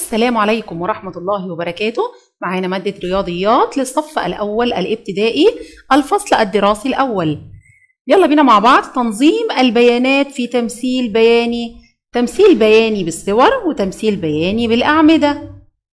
السلام عليكم ورحمة الله وبركاته معانا مادة رياضيات للصف الأول الابتدائي الفصل الدراسي الأول يلا بينا مع بعض تنظيم البيانات في تمثيل بياني تمثيل بياني بالصور وتمثيل بياني بالأعمدة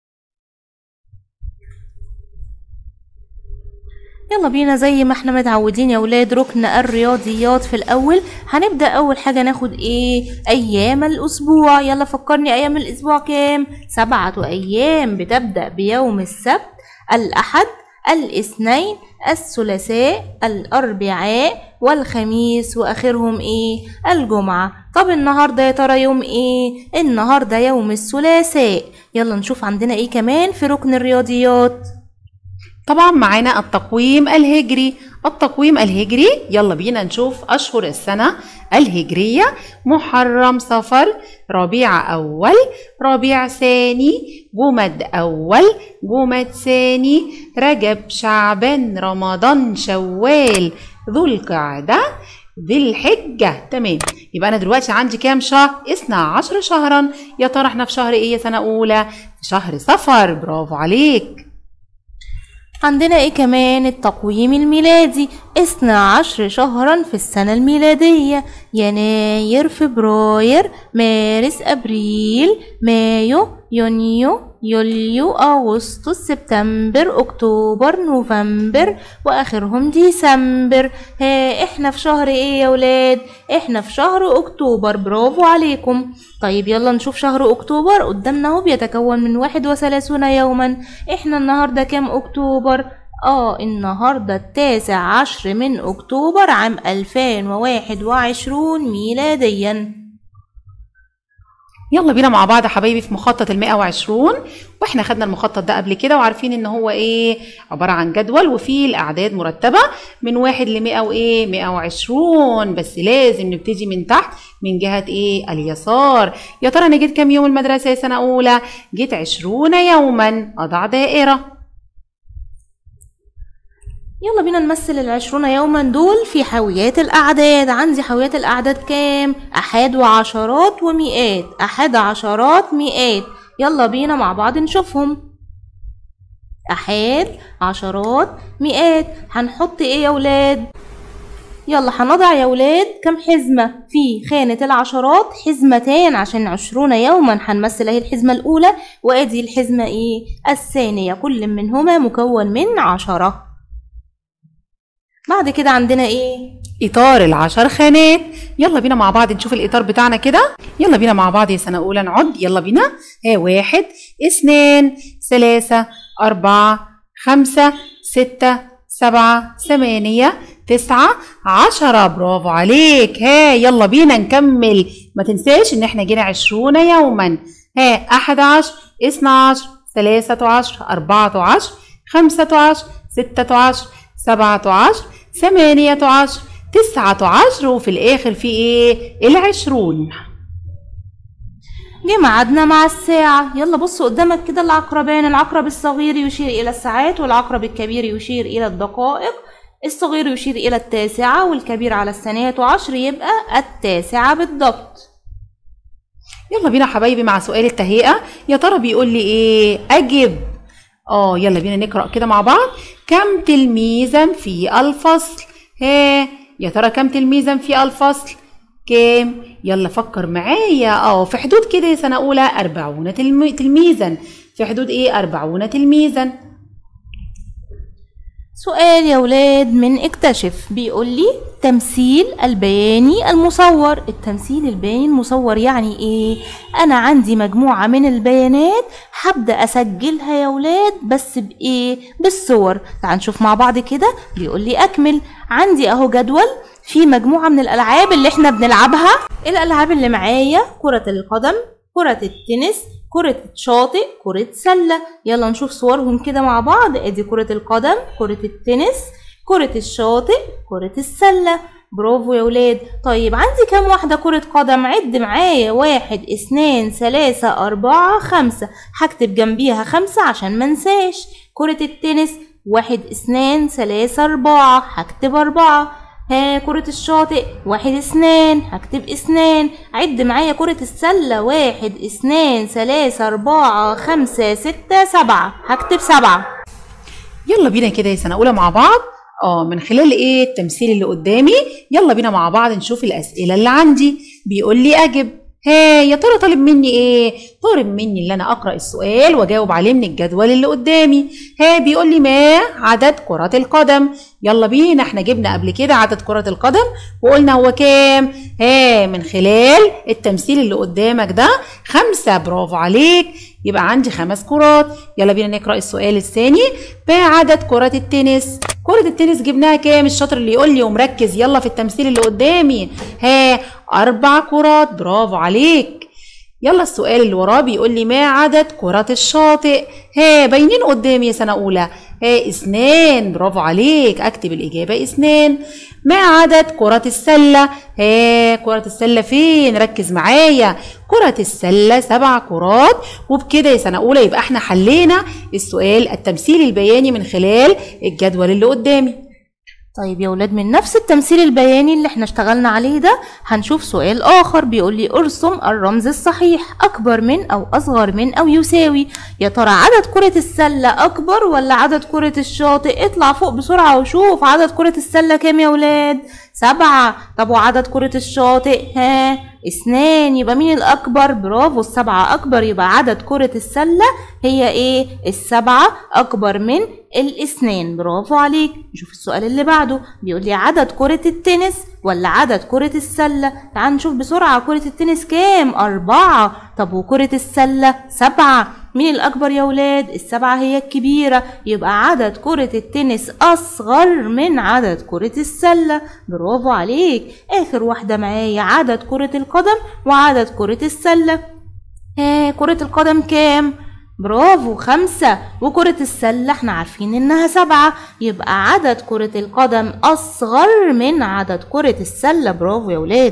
يلا بينا زي ما احنا متعودين يا ولاد ركن الرياضيات في الاول هنبدا اول حاجه ناخد ايه ايام الاسبوع يلا فكرني ايام الاسبوع كام سبعه ايام بتبدا بيوم السبت الاحد الاثنين الثلاثاء الاربعاء والخميس واخرهم ايه الجمعه طب النهارده يا ترى يوم ايه النهارده يوم الثلاثاء يلا نشوف عندنا ايه كمان في ركن الرياضيات طبعا معانا التقويم الهجري التقويم الهجري يلا بينا نشوف أشهر السنة الهجرية محرم صفر ربيع أول ربيع ثاني جمد أول جمد ثاني رجب شعبان رمضان شوال ذو القعدة ذي الحجة تمام يبقى أنا دلوقتي عندي كام شهر؟ اثنا عشر شهرا يا ترى احنا في شهر ايه يا سنة أولى؟ في شهر صفر برافو عليك عندنا ايه كمان التقويم الميلادي اثنا عشر شهرا في السنة الميلادية يناير فبراير مارس ابريل مايو يونيو يوليو اغسطس سبتمبر اكتوبر نوفمبر واخرهم ديسمبر ها احنا في شهر ايه يا ولاد احنا في شهر اكتوبر برافو عليكم طيب يلا نشوف شهر اكتوبر قدامنا اهو بيتكون من واحد وثلاثون يوما احنا النهارده كام اكتوبر اه النهاردة التاسع عشر من اكتوبر عام الفين وواحد وعشرون ميلاديا يلا بينا مع بعض يا حبايبي في مخطط المائة وعشرون واحنا خدنا المخطط ده قبل كده وعارفين ان هو ايه عبارة عن جدول وفيه الاعداد مرتبة من واحد لمائة وايه مائة وعشرون بس لازم نبتدي من تحت من جهة ايه اليسار يا ترى انا جيت كام يوم المدرسة يا سنة اولى جيت عشرون يوما اضع دائرة يلا بينا نمثل العشرون يوما دول في حاويات الأعداد عندي حاويات الأعداد كام؟ أحاد وعشرات ومئات أحاد عشرات مئات يلا بينا مع بعض نشوفهم أحاد عشرات مئات هنحط إيه يا ولاد؟ يلا هنضع يا ولاد كم حزمة في خانة العشرات حزمتان عشان عشرون يوما هنمثل اهي الحزمة الأولى وأدي الحزمة إيه الثانية كل منهما مكون من عشرة بعد كده عندنا ايه اطار العشر خانات يلا بينا مع بعض نشوف الاطار بتاعنا كده يلا بينا مع بعض يا سنه اولى نعد يلا بينا ها واحد اثنين ثلاثة أربعة خمسة ستة سبعة ثمانية تسعة عشرة برافو عليك ها يلا بينا نكمل ما تنساش ان احنا جينا عشرون يوما ها أحد عشر اثنى عشر ثلاثة عشر أربعة عشر خمسة عشر ستة عشر سبعة عشر ثمانية عشر تسعة عشر وفي الآخر في إيه؟ العشرون جه ميعادنا مع الساعة يلا بص قدامك كده العقربان العقرب الصغير يشير إلى الساعات والعقرب الكبير يشير إلى الدقائق الصغير يشير إلى التاسعة والكبير على الثانية عشر يبقى التاسعة بالضبط يلا بينا حبايبي مع سؤال التهيئة يا ترى بيقول لي إيه؟ أجب اه يلا بينا نقرا كده مع بعض كم تلميذا في الفصل ها يا ترى كم تلميذا في الفصل كام يلا فكر معايا اه في حدود كده يا سنه اولى أربعون تلم... تلميذا في حدود ايه أربعون تلميذا سؤال يا ولاد من اكتشف بيقول لي تمثيل البياني المصور التمثيل البياني المصور يعني ايه انا عندي مجموعة من البيانات هبدأ اسجلها يا ولاد بس بايه بالصور تعال نشوف مع بعض كده بيقول لي اكمل عندي اهو جدول في مجموعة من الالعاب اللي احنا بنلعبها الالعاب اللي معايا كرة القدم كرة التنس كرة شاطئ كرة سلة يلا نشوف صورهم كده مع بعض ادي كرة القدم كرة التنس كرة الشاطئ كرة السلة برافو يا ولاد طيب عندي كام واحدة كرة قدم عد معايا واحد اتنين ثلاثة أربعة خمسة هكتب جنبيها خمسة عشان منساش كرة التنس واحد اتنين ثلاثة أربعة هكتب أربعة ها كرة الشاطئ واحد اثنان هكتب اثنان عد معايا كرة السلة واحد اثنان ثلاثة أربعة خمسة ستة سبعة هكتب سبعة يلا بينا كده يا سنة أولى مع بعض اه من خلال ايه التمثيل اللي قدامي يلا بينا مع بعض نشوف الأسئلة اللي عندي بيقول لي أجب ها يا ترى طالب مني ايه طالب مني ان انا اقرا السؤال واجاوب عليه من الجدول اللي قدامي ها بيقول لي ما عدد كرات القدم يلا بينا احنا جبنا قبل كده عدد كرات القدم وقلنا هو كام ها من خلال التمثيل اللي قدامك ده خمسة برافو عليك يبقى عندي خمس كرات يلا بينا نقرا السؤال الثاني ما عدد كرات التنس كرة التنس جبناها كام الشاطر اللي يقول لي ومركز يلا في التمثيل اللي قدامي ها أربع كرات برافو عليك يلا السؤال اللي وراه بيقول لي ما عدد كرات الشاطئ ها باينين قدامي يا سنة أولى ها اثنان برافو عليك أكتب الإجابة اثنان ما عدد كرات السلة ها كرة السلة فين ركز معايا كرة السلة سبع كرات وبكده يا سنة أولى يبقى احنا حلينا السؤال التمثيلي البياني من خلال الجدول اللي قدامي طيب يا ولاد من نفس التمثيل البياني اللي احنا اشتغلنا عليه ده هنشوف سؤال آخر بيقول لي ارسم الرمز الصحيح أكبر من أو أصغر من أو يساوي يا ترى عدد كرة السلة أكبر ولا عدد كرة الشاطئ اطلع فوق بسرعة وشوف عدد كرة السلة كام يا ولاد سبعة طب وعدد كرة الشاطئ ها اثنان يبقى مين الأكبر برافو السبعة أكبر يبقى عدد كرة السلة هي ايه السبعة أكبر من الاثنين برافو عليك نشوف السؤال اللي بعده بيقول لي عدد كرة التنس ولا عدد كرة السلة تعال نشوف بسرعة كرة التنس كام أربعة طب وكرة السلة سبعة مين الأكبر يا ولاد السبعة هي الكبيرة يبقى عدد كرة التنس أصغر من عدد كرة السلة برافو عليك آخر واحدة معايا عدد كرة القدم وعدد كرة السلة ها كرة القدم كام برافو خمسة وكرة السلة احنا عارفين انها سبعة يبقى عدد كرة القدم اصغر من عدد كرة السلة برافو يا ولاد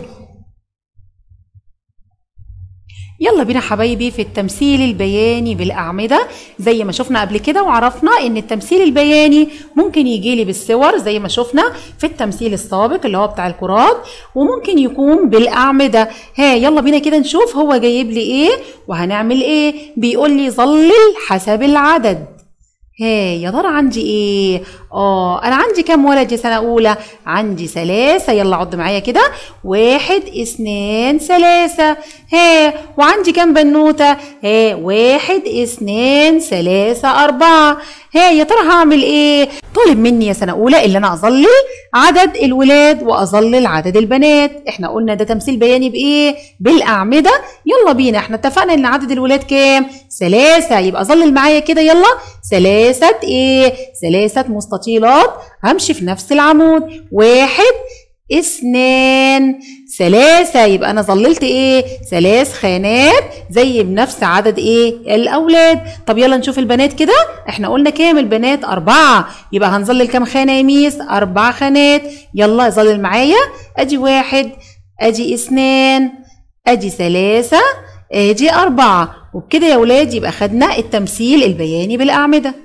يلا بينا حبايبي في التمثيل البياني بالأعمدة زي ما شفنا قبل كده وعرفنا ان التمثيل البياني ممكن يجي لي بالصور زي ما شفنا في التمثيل السابق اللي هو بتاع الكرات وممكن يكون بالأعمدة ها يلا بينا كده نشوف هو جايب لي ايه وهنعمل ايه بيقول لي ظلل حسب العدد ها يا ترى عندي ايه اه انا عندي كام ولد يا سنه اولى عندي ثلاثه يلا عد معايا كده واحد اثنين ثلاثه ها وعندي كام بنوته ها واحد اثنين ثلاثه اربعه ها يا ترى هعمل ايه طالب مني يا سنه اولى اللي انا اظلل عدد الولاد واظلل عدد البنات احنا قلنا ده تمثيل بياني بايه بالاعمده يلا بينا احنا اتفقنا ان عدد الولاد كام ثلاثه يبقى ظلل معايا كده يلا ثلاثه ايه ثلاثه مستطيلات همشي في نفس العمود واحد اثنان ثلاثة يبقى أنا ظللت إيه؟ ثلاث خانات زي بنفس عدد إيه؟ الأولاد طب يلا نشوف البنات كده إحنا قلنا كام البنات أربعة يبقى هنظلل كام خانة يا ميس؟ أربع خانات يلا ظلل معايا أدي واحد أدي اثنان أدي ثلاثة أدي أربعة وبكده يا ولاد يبقى خدنا التمثيل البياني بالأعمدة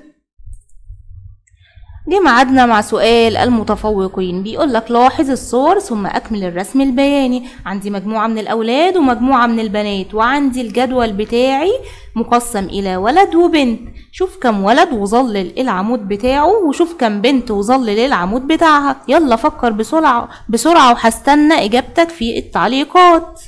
جه ميعادنا مع سؤال المتفوقين بيقول لك لاحظ الصور ثم اكمل الرسم البياني عندي مجموعه من الاولاد ومجموعه من البنات وعندي الجدول بتاعي مقسم الى ولد وبنت شوف كم ولد وظلل العمود بتاعه وشوف كم بنت وظلل العمود بتاعها يلا فكر بسرعه بسرعه وهستنى اجابتك في التعليقات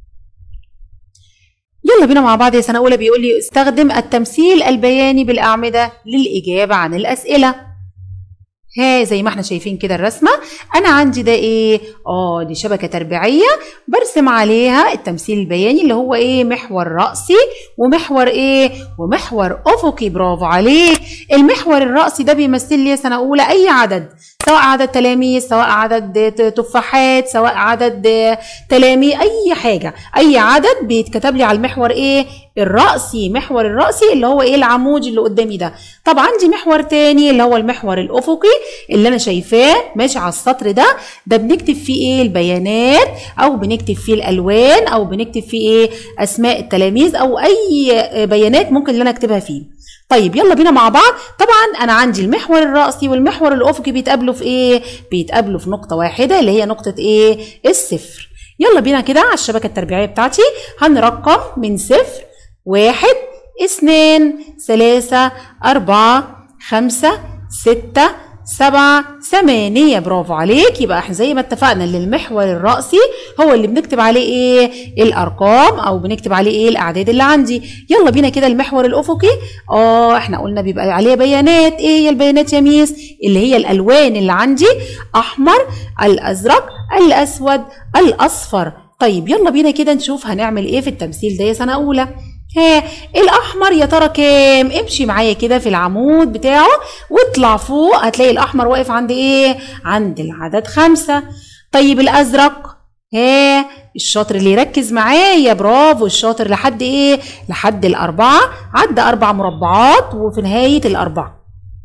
يلا بينا مع بعض يا سنة أولى بيقول لي استخدم التمثيل البياني بالأعمدة للإجابة عن الأسئلة ها زي ما احنا شايفين كده الرسمة أنا عندي ده إيه؟ آه دي شبكة تربيعية برسم عليها التمثيل البياني اللي هو إيه؟ محور رأسي ومحور إيه؟ ومحور أفقي برافو عليك المحور الرأسي ده بيمثل لي سنة أولى أي عدد سواء عدد تلاميذ سواء عدد تفاحات سواء عدد تلاميذ أي حاجة أي عدد بيتكتب لي على المحور إيه؟ الرأسي محور الرأسي اللي هو ايه العمود اللي قدامي ده طب عندي محور تاني اللي هو المحور الأفقي اللي أنا شايفاه ماشي على السطر ده ده بنكتب فيه ايه البيانات أو بنكتب فيه الألوان أو بنكتب فيه ايه أسماء التلاميذ أو أي بيانات ممكن اللي أنا أكتبها فيه طيب يلا بينا مع بعض طبعا انا عندي المحور الرأسي والمحور الافقي بيتقابلوا في ايه بيتقابلوا في نقطة واحدة اللي هي نقطة ايه الصفر يلا بينا كده على الشبكة التربيعية بتاعتي هنرقم من صفر واحد اثنين ثلاثة أربعة خمسة ستة سبعة ثمانية برافو عليك يبقى احنا زي ما اتفقنا ان المحور الرأسي هو اللي بنكتب عليه ايه الارقام او بنكتب عليه ايه الاعداد اللي عندي يلا بينا كده المحور الافقي اه احنا قلنا بيبقى عليه بيانات ايه هي البيانات يا ميس اللي هي الالوان اللي عندي احمر الازرق الاسود الاصفر طيب يلا بينا كده نشوف هنعمل ايه في التمثيل ده يا سنة اولى ها الاحمر يا ترى كام امشي معايا كده في العمود بتاعه واطلع فوق هتلاقي الاحمر واقف عند ايه عند العدد خمسة طيب الازرق ها الشاطر اللي يركز معايا برافو الشاطر لحد ايه لحد الاربعة عدى اربع مربعات وفي نهاية الاربعة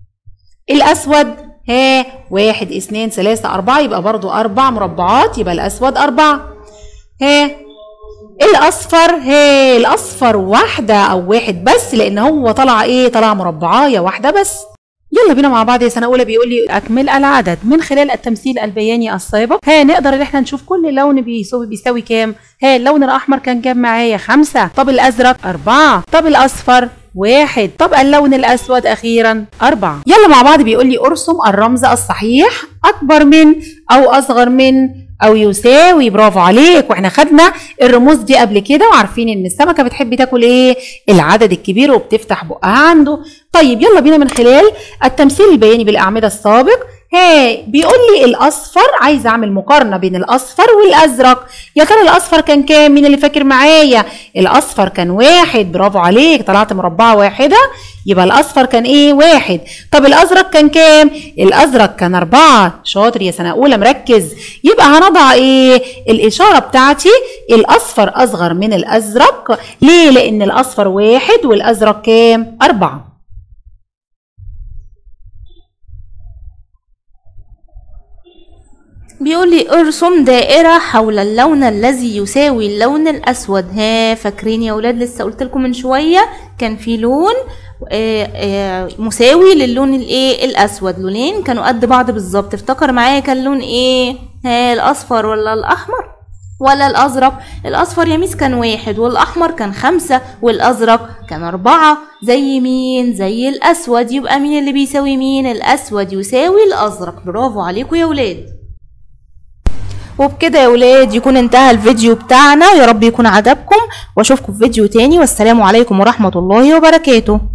الاسود ها واحد اثنين ثلاثة أربعة يبقى برضو أربع مربعات يبقى الأسود أربعة ها الاصفر هي الاصفر واحده او واحد بس لان هو طلع ايه طلع مربعايه واحده بس يلا بينا مع بعض يا سنه اولى بيقول لي اكمل العدد من خلال التمثيل البياني السابق ها نقدر ان احنا نشوف كل لون بيساوي بيساوي كام ها اللون الاحمر كان كام معايا خمسة طب الازرق أربعة طب الاصفر واحد طب اللون الاسود اخيرا أربعة يلا مع بعض بيقول لي ارسم الرمز الصحيح اكبر من او اصغر من او يساوي برافو عليك واحنا خدنا الرموز دي قبل كده وعارفين ان السمكه بتحب تاكل ايه العدد الكبير وبتفتح بقها عنده طيب يلا بينا من خلال التمثيل البياني بالاعمده السابق ها بيقول لي الاصفر عايز اعمل مقارنه بين الاصفر والازرق يا ترى الاصفر كان كام مين اللي فاكر معايا الاصفر كان واحد برافو عليك طلعت مربعه واحده يبقى الاصفر كان ايه واحد طب الازرق كان كام الازرق كان اربعه شاطر يا سنه اولى مركز يبقى هنضع ايه الاشاره بتاعتي الاصفر اصغر من الازرق ليه لان الاصفر واحد والازرق كام اربعه بيقول لي ارسم دائرة حول اللون الذي يساوي اللون الأسود ها فاكرين يا ولاد لسه قلت لكم من شوية كان في لون آه، آه، مساوي للون الايه الأسود لونين كانوا قد بعض بالظبط افتكر معايا كان لون ايه ها الأصفر ولا الأحمر ولا الأزرق الأصفر يا ميس كان واحد والأحمر كان خمسة والأزرق كان أربعة زي مين زي الأسود يبقى مين اللي بيساوي مين الأسود يساوي الأزرق برافو عليكم يا ولاد وبكده يا ولاد يكون انتهى الفيديو بتاعنا يا رب يكون عجبكم واشوفكم في فيديو تاني والسلام عليكم ورحمة الله وبركاته